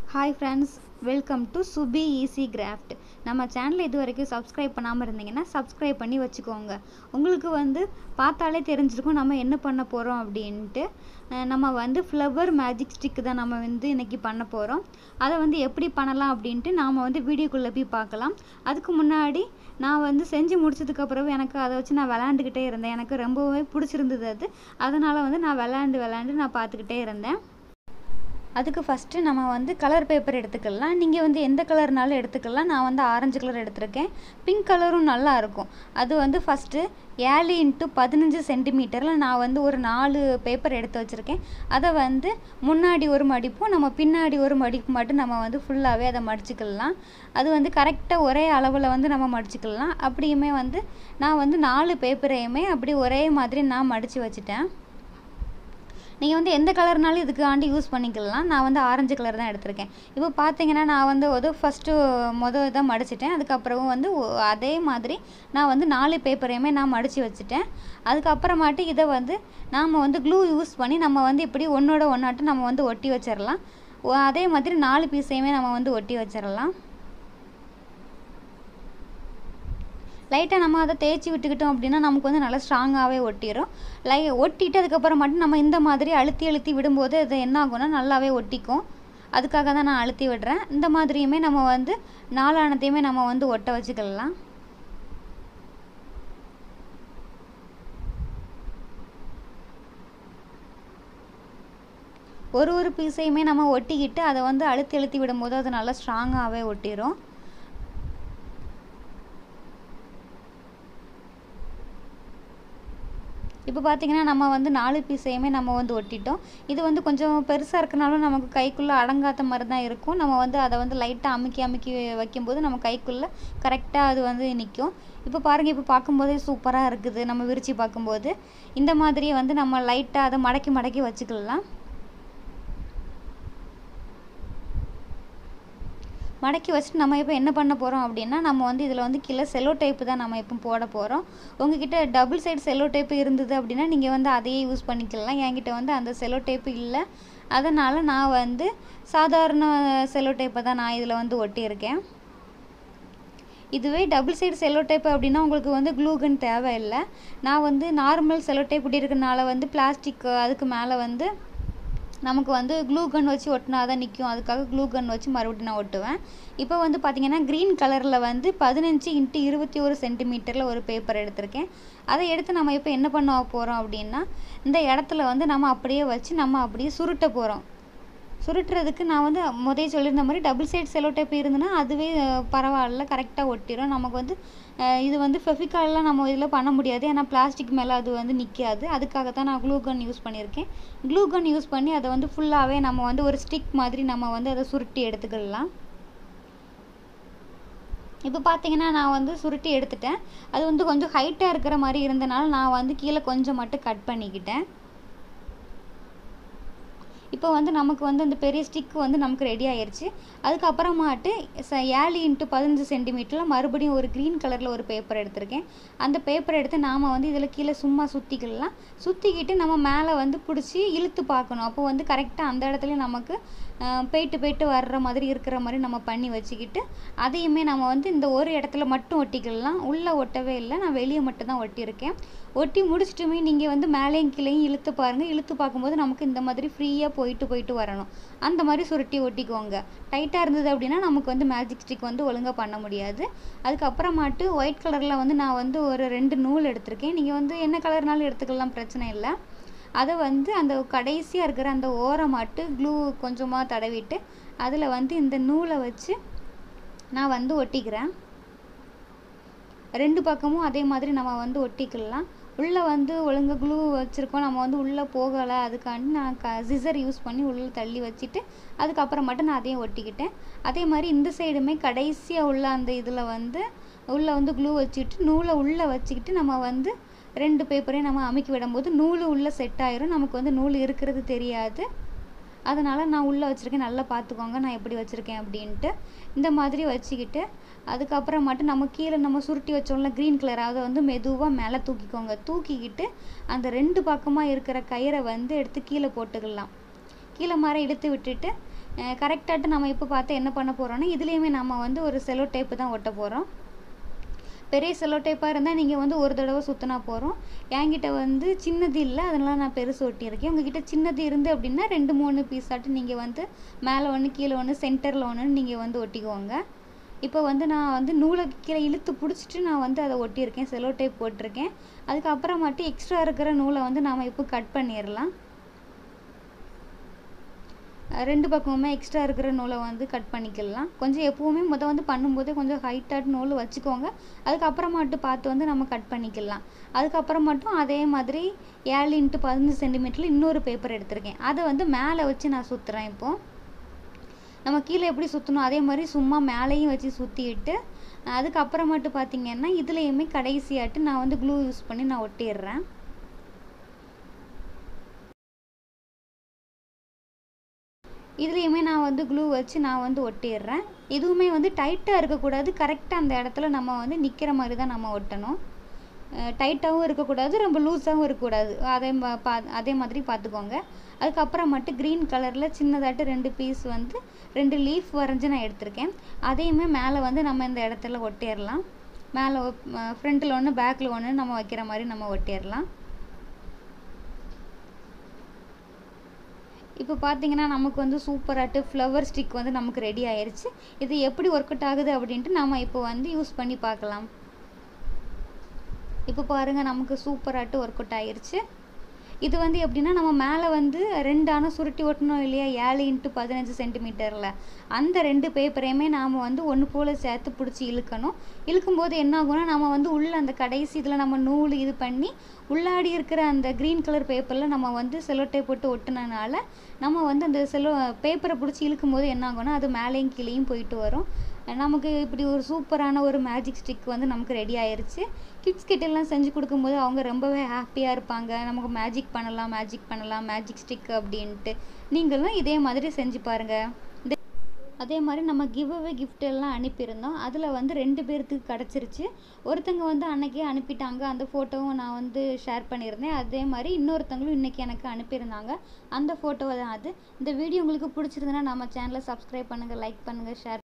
hi friends welcome to Subi easy craft நம்ம சேனலை இது வரைக்கும் சப்ஸ்கிரைப் பண்ணாமல் இருந்தீங்கன்னா சப்ஸ்கிரைப் பண்ணி வச்சுக்கோங்க உங்களுக்கு வந்து பார்த்தாலே தெரிஞ்சிருக்கும் நம்ம என்ன பண்ண போகிறோம் அப்படின்ட்டு அஹ் நம்ம வந்து ஃப்ளவர் மேஜிக் ஸ்டிக் தான் நம்ம வந்து இன்றைக்கி பண்ண போகிறோம் அதை வந்து எப்படி பண்ணலாம் அப்படின்ட்டு நாம் வந்து வீடியோக்குள்ளே போய் பார்க்கலாம் அதுக்கு முன்னாடி நான் வந்து செஞ்சு முடிச்சதுக்கப்புறம் எனக்கு அதை வச்சு நான் விளாண்டுக்கிட்டே இருந்தேன் எனக்கு ரொம்பவே பிடிச்சிருந்தது அது அதனால் வந்து நான் விளாண்டு விளாண்டு நான் பார்த்துக்கிட்டே இருந்தேன் அதுக்கு ஃபஸ்ட்டு நம்ம வந்து கலர் பேப்பர் எடுத்துக்கலாம் நீங்கள் வந்து எந்த கலர்னாலும் எடுத்துக்கலாம் நான் வந்து ஆரஞ்சு கலர் எடுத்திருக்கேன் பிங்க் கலரும் நல்லா இருக்கும் அது வந்து ஃபஸ்ட்டு ஏழு இன்ட்டு பதினஞ்சு சென்டிமீட்டரில் நான் வந்து ஒரு நாலு பேப்பர் எடுத்து வச்சுருக்கேன் அதை வந்து முன்னாடி ஒரு மடிப்பும் நம்ம பின்னாடி ஒரு மடிப்பு மட்டும் நம்ம வந்து ஃபுல்லாகவே அதை மடிச்சுக்கலாம் அது வந்து கரெக்டாக ஒரே அளவில் வந்து நம்ம மடிச்சுக்கலாம் அப்படியுமே வந்து நான் வந்து நாலு பேப்பரையுமே அப்படி ஒரே மாதிரி நான் மடித்து வச்சுட்டேன் நீங்கள் வந்து எந்த கலர்னாலும் இதுக்கு ஆண்டி யூஸ் பண்ணிக்கலாம் நான் வந்து ஆரஞ்சு கலர் தான் எடுத்திருக்கேன் இப்போ பார்த்தீங்கன்னா நான் வந்து ஒரு ஃபஸ்ட்டு மொதல் தான் மடிச்சிட்டேன் அதுக்கப்புறம் வந்து ஒ- அதே மாதிரி நான் வந்து நாலு பேப்பரையுமே நான் மடித்து வச்சுட்டேன் அதுக்கப்புறமாட்டு இதை வந்து நாம் வந்து க்ளூ யூஸ் பண்ணி நம்ம வந்து இப்படி ஒன்றோட ஒன்றாட்டு நம்ம வந்து ஒட்டி வச்சிடலாம் ஒ- அதே மாதிரி நாலு பீஸையுமே நம்ம வந்து ஒட்டி வச்சிடலாம் லைட்டாக நம்ம அதை தேய்ச்சி விட்டுக்கிட்டோம் அப்படின்னா நமக்கு வந்து நல்லா ஸ்ட்ராங்காகவே ஒட்டிடும் லை ஒட்டிட்டு அதுக்கப்புறம் மட்டும் நம்ம இந்த மாதிரி அழுத்தி அழுத்தி விடும்போது அது என்ன ஆகும்னா நல்லாவே ஒட்டிக்கும் அதுக்காக தான் நான் அழுத்தி விடுறேன் இந்த மாதிரியுமே நம்ம வந்து நாலானத்தையுமே நம்ம வந்து ஒட்ட வச்சுக்கலாம் ஒரு ஒரு பீஸையுமே நம்ம ஒட்டிக்கிட்டு அதை வந்து அழுத்தி அழுத்தி விடும்போது அது நல்லா ஸ்ட்ராங்காகவே ஒட்டிடும் இப்போ பார்த்தீங்கன்னா நம்ம வந்து நாலு பீஸையுமே நம்ம வந்து ஒட்டிட்டோம் இது வந்து கொஞ்சம் பெருசாக இருக்கனாலும் நமக்கு கைக்குள்ளே அடங்காத மாதிரி தான் இருக்கும் நம்ம வந்து அதை வந்து லைட்டாக அமுக்கி அமுக்கி வைக்கும்போது நம்ம கைக்குள்ளே கரெக்டாக அது வந்து நிற்கும் இப்போ பாருங்கள் இப்போ பார்க்கும்போதே சூப்பராக இருக்குது நம்ம விரித்து பார்க்கும்போது இந்த மாதிரியே வந்து நம்ம லைட்டாக அதை மடக்கி மடக்கி வச்சுக்கலாம் மடக்கி வச்சுட்டு நம்ம இப்போ என்ன பண்ண போகிறோம் அப்படின்னா நம்ம வந்து இதில் வந்து கீழே செல்லோ டேப்பு தான் நம்ம இப்போ போட போகிறோம் உங்ககிட்ட டபுள் சைடு செல்லோ டேப்பு இருந்தது அப்படின்னா நீங்கள் வந்து அதையே யூஸ் பண்ணிக்கலாம் என்கிட்ட வந்து அந்த செல்லோ டேப்பு இல்லை அதனால் நான் வந்து சாதாரண செல்லோ டேப்பை தான் நான் இதில் வந்து ஒட்டியிருக்கேன் இதுவே டபுள் சைடு செல்லோ டேப் அப்படின்னா உங்களுக்கு வந்து க்ளூகன் தேவையில்லை நான் வந்து நார்மல் செல்லோ டேப் இப்படி இருக்கனால வந்து பிளாஸ்டிக் அதுக்கு மேலே வந்து நமக்கு வந்து க்ளூ கன் வச்சு ஒட்டினா தான் நிற்கும் அதுக்காக க்ளூ கன் வச்சு மறுபடியும் நான் ஒட்டுவேன் இப்போ வந்து பார்த்தீங்கன்னா க்ரீன் கலரில் வந்து பதினஞ்சு இன்ட்டு இருபத்தி ஒரு சென்டிமீட்டரில் ஒரு பேப்பர் எடுத்திருக்கேன் அதை எடுத்து நம்ம இப்போ என்ன பண்ண போகிறோம் அப்படின்னா இந்த இடத்துல வந்து நம்ம அப்படியே வச்சு நம்ம அப்படியே சுருட்ட போகிறோம் சுருட்டுறதுக்கு நான் வந்து முதல்ல சொல்லியிருந்த மாதிரி டபுள் சைடு செலோ டேப் இருந்துன்னா அதுவே அஹ், பரவாயில்ல கரெக்டாக ஒட்டிடும் நமக்கு வந்து அஹ், இது வந்து ஃபெஃபிகால்லாம் நம்ம இதில் பண்ண முடியாது ஏன்னா பிளாஸ்டிக் மேலே அது வந்து நிற்காது அதுக்காக தான் நான் க்ளூ கன் யூஸ் பண்ணியிருக்கேன் க்ளூ கன் யூஸ் பண்ணி அதை வந்து ஃபுல்லாகவே நம்ம வந்து ஒரு ஸ்டிக் மாதிரி நம்ம வந்து அதை சுருட்டி எடுத்துக்கலாம் இப்போ பார்த்தீங்கன்னா நான் வந்து சுருட்டி எடுத்துட்டேன் அது வந்து கொஞ்சம் ஹைட்டாக இருக்கிற மாதிரி இருந்தனால நான் வந்து கீழே கொஞ்சம் மட்டும் கட் பண்ணிக்கிட்டேன் இப்போ வந்து நமக்கு வந்து அந்த பெரிய ஸ்டிக் வந்து நமக்கு ரெடி ஆயிருச்சு அதுக்கப்புறமாட்டு ச ஏழு இன்ட்டு பதினஞ்சு சென்டிமீட்டரில் மறுபடியும் ஒரு க்ரீன் கலரில் ஒரு பேப்பர் எடுத்திருக்கேன் அந்த பேப்பர் எடுத்து நாம் வந்து இதில் கீழே சும்மா சுற்றிக்கலாம் சுற்றிக்கிட்டு நம்ம மேலே வந்து பிடிச்சி இழுத்து பார்க்கணும் அப்போ வந்து கரெக்டாக அந்த இடத்துல நமக்கு அஹ், போயிட்டு போயிட்டு வர்ற மாதிரி இருக்கிற மாதிரி நம்ம பண்ணி வச்சுக்கிட்டு அதையுமே நம்ம வந்து இந்த ஒரு இடத்துல மட்டும் ஒட்டிக்கலாம் உள்ளே ஒட்டவே இல்லை நான் வெளியே மட்டும் தான் ஒட்டியிருக்கேன் ஒட்டி முடிச்சிட்டுமே நீங்கள் வந்து மேலேயும் கீழேயும் இழுத்து பாருங்கள் இழுத்து பார்க்கும்போது நமக்கு இந்த மாதிரி ஃப்ரீயாக போயிட்டு போயிட்டு வரணும் அந்த மாதிரி சுருட்டி ஒட்டிக்கோங்க டைட்டாக இருந்தது அப்படின்னா நமக்கு வந்து மேஜிக் ஸ்டிக் வந்து ஒழுங்காக பண்ண முடியாது அதுக்கப்புறமாட்டு ஒயிட் கலரில் வந்து நான் வந்து ஒரு ரெண்டு நூல் எடுத்திருக்கேன் நீங்கள் வந்து என்ன கலர்னாலும் எடுத்துக்கலாம் பிரச்சனை இல்லை அதை வந்து அந்த கடைசியாக இருக்கிற அந்த ஓரமாட்டு க்ளூ கொஞ்சமாக தடவிட்டு அதில் வந்து இந்த நூலை வச்சு நான் வந்து ஒட்டிக்கிறேன் ரெண்டு பக்கமும் அதே மாதிரி நம்ம வந்து ஒட்டிக்கலாம் உள்ளே வந்து ஒழுங்கா க்ளூ வச்சுருக்கோம் நம்ம வந்து உள்ளே போகலை அதுக்காண்டி நான் க சிசர் யூஸ் பண்ணி உள்ளே தள்ளி வச்சுட்டு அதுக்கப்புறம் மட்டும் நான் அதையும் ஒட்டிக்கிட்டேன் அதே மாதிரி இந்த சைடுமே கடைசியாக உள்ள அந்த இதில் வந்து உள்ளே வந்து க்ளூ வச்சுக்கிட்டு நூலை உள்ளே வச்சுக்கிட்டு நம்ம வந்து ரெண்டு பேப்பரையும் நம்ம அமுக்கி விடும்போது நூல் உள்ளே செட் ஆயிரும் நமக்கு வந்து நூல் இருக்கிறது தெரியாது அதனால் நான் உள்ளே வச்சுருக்கேன் நல்லா பார்த்துக்கோங்க நான் எப்படி வச்சுருக்கேன் அப்படின்ட்டு இந்த மாதிரி வச்சுக்கிட்டு அதுக்கப்புறம் மட்டும் நம்ம கீழே நம்ம சுருட்டி வச்சோம்ல க்ரீன் கலர் அதை வந்து மெதுவாக மேலே தூக்கிக்கோங்க தூக்கிக்கிட்டு அந்த ரெண்டு பக்கமாக இருக்கிற கயிறை வந்து எடுத்து கீழே போட்டுக்கலாம் கீழே மரம் இழுத்து விட்டுட்டு கரெக்டாகிட்டு நம்ம இப்போ பார்த்து என்ன பண்ண போகிறோம்னா இதுலேயுமே நம்ம வந்து ஒரு செலோ டேப்பு தான் ஒட்ட போகிறோம் பெரிய செலோ டேப்பாக இருந்தால் நீங்கள் வந்து ஒரு தடவை சுற்றினா போகிறோம் என்கிட்ட வந்து சின்னது இல்லை அதனால நான் பெருசு ஒட்டியிருக்கேன் உங்ககிட்ட சின்னது இருந்து அப்படின்னா ரெண்டு மூணு பீஸ் ஆட்டு நீங்கள் வந்து மேலே ஒன்று கீழே ஒன்று சென்டரில் ஒன்று நீங்கள் வந்து ஒட்டிக்குவோங்க இப்போ வந்து நான் வந்து நூலை கீழே இழுத்து பிடிச்சிட்டு நான் வந்து அதை ஒட்டியிருக்கேன் செலோ டேப் போட்டிருக்கேன் அதுக்கப்புறமாட்டி எக்ஸ்ட்ரா இருக்கிற நூலை வந்து நாம் இப்போ கட் பண்ணிடலாம் ரெண்டு பக்கமுமே எக்ஸ்ட்ரா இருக்கிற நூலை வந்து கட் பண்ணிக்கலாம் கொஞ்சம் எப்போவுமே முத வந்து பண்ணும்போதே கொஞ்சம் ஹைட்டாக நூல் வச்சுக்கோங்க அதுக்கப்புறமாட்டு பார்த்து வந்து நம்ம கட் பண்ணிக்கலாம் அதுக்கப்புறம் மட்டும் அதே மாதிரி ஏழு இன்ட்டு பதினஞ்சு சென்டிமீட்டரில் இன்னொரு பேப்பர் எடுத்திருக்கேன் அதை வந்து மேலே வச்சு நான் சுற்றுறேன் இப்போது நம்ம கீழே எப்படி சுற்றணும் அதே மாதிரி சும்மா மேலேயும் வச்சு சுற்றிட்டு அதுக்கப்புறமாட்டு பார்த்தீங்கன்னா இதுலேயுமே கடைசியாட்டு நான் வந்து க்ளூ யூஸ் பண்ணி நான் ஒட்டிடுறேன் இதுலேயுமே நான் வந்து க்ளூ வச்சு நான் வந்து ஒட்டிடுறேன் இதுவுமே வந்து டைட்டாக இருக்கக்கூடாது கரெக்டாக அந்த இடத்துல நம்ம வந்து நிற்கிற மாதிரி தான் நம்ம ஒட்டணும் டைட்டாகவும் இருக்கக்கூடாது ரொம்ப லூஸாகவும் இருக்கக்கூடாது அதே பா அதே மாதிரி பார்த்துக்கோங்க அதுக்கப்புறம் மட்டும் க்ரீன் கலரில் சின்னதாட்டு ரெண்டு பீஸ் வந்து ரெண்டு லீஃப் வரைஞ்சி நான் எடுத்திருக்கேன் அதையுமே மேலே வந்து நம்ம இந்த இடத்துல ஒட்டிடலாம் மேலே ஃப்ரண்ட்டில் ஒன்று பேக்கில் ஒன்று நம்ம வைக்கிற மாதிரி நம்ம ஒட்டிடலாம் இப்போ பார்த்தீங்கன்னா நமக்கு வந்து சூப்பராட்டு ஃப்ளவர் ஸ்டிக் வந்து நமக்கு ரெடி ஆயிடுச்சு இது எப்படி ஒர்க் அவுட் ஆகுது அப்படின்ட்டு நம்ம இப்போ வந்து யூஸ் பண்ணி பார்க்கலாம் இப்போ பாருங்கள் நமக்கு சூப்பராட்டு ஒர்க் அவுட் ஆயிடுச்சு இது வந்து எப்படின்னா நம்ம மேலே வந்து ரெண்டு அணை சுருட்டி ஒட்டணும் இல்லையா ஏழு இன்ட்டு பதினஞ்சு சென்டிமீட்டரில் அந்த ரெண்டு பேப்பரையுமே நாம் வந்து ஒன்று போல் சேர்த்து பிடிச்சி இழுக்கணும் இழுக்கும்போது என்ன ஆகும்னா நம்ம வந்து உள்ளே அந்த கடைசி இதில் நம்ம நூல் இது பண்ணி உள்ளாடி இருக்கிற அந்த க்ரீன் கலர் பேப்பரில் நம்ம வந்து செலோட்டை போட்டு ஒட்டினனால நம்ம வந்து அந்த செலோ பேப்பரை பிடிச்சி இழுக்கும்போது என்ன ஆகும்னா அது மேலேயும் கீழேயும் போயிட்டு வரும் நமக்கு இப்படி ஒரு சூப்பரான ஒரு மேஜிக் ஸ்டிக் வந்து நமக்கு ரெடி ஆயிருச்சு கிட்ஸ் கிட்டெல்லாம் செஞ்சு கொடுக்கும்போது அவங்க ரொம்பவே ஹாப்பியாக இருப்பாங்க நமக்கு மேஜிக் பண்ணலாம் மேஜிக் பண்ணலாம் மேஜிக் ஸ்டிக் அப்படின்ட்டு நீங்களும் இதே மாதிரி செஞ்சு பாருங்கள் அதே மாதிரி நம்ம கிவ் அவே கிஃப்ட் எல்லாம் அனுப்பியிருந்தோம் அதில் வந்து ரெண்டு பேர்த்துக்கு கிடச்சிருச்சு ஒருத்தங்க வந்து அன்னைக்கே அனுப்பிட்டாங்க அந்த ஃபோட்டோவும் நான் வந்து ஷேர் பண்ணியிருந்தேன் அதே மாதிரி இன்னொருத்தங்களும் இன்றைக்கி எனக்கு அனுப்பியிருந்தாங்க அந்த ஃபோட்டோ தான் அது இந்த வீடியோ உங்களுக்கு பிடிச்சிருந்தனா நம்ம சேனலை சப்ஸ்கிரைப் பண்ணுங்கள் லைக் பண்ணுங்கள் ஷேர்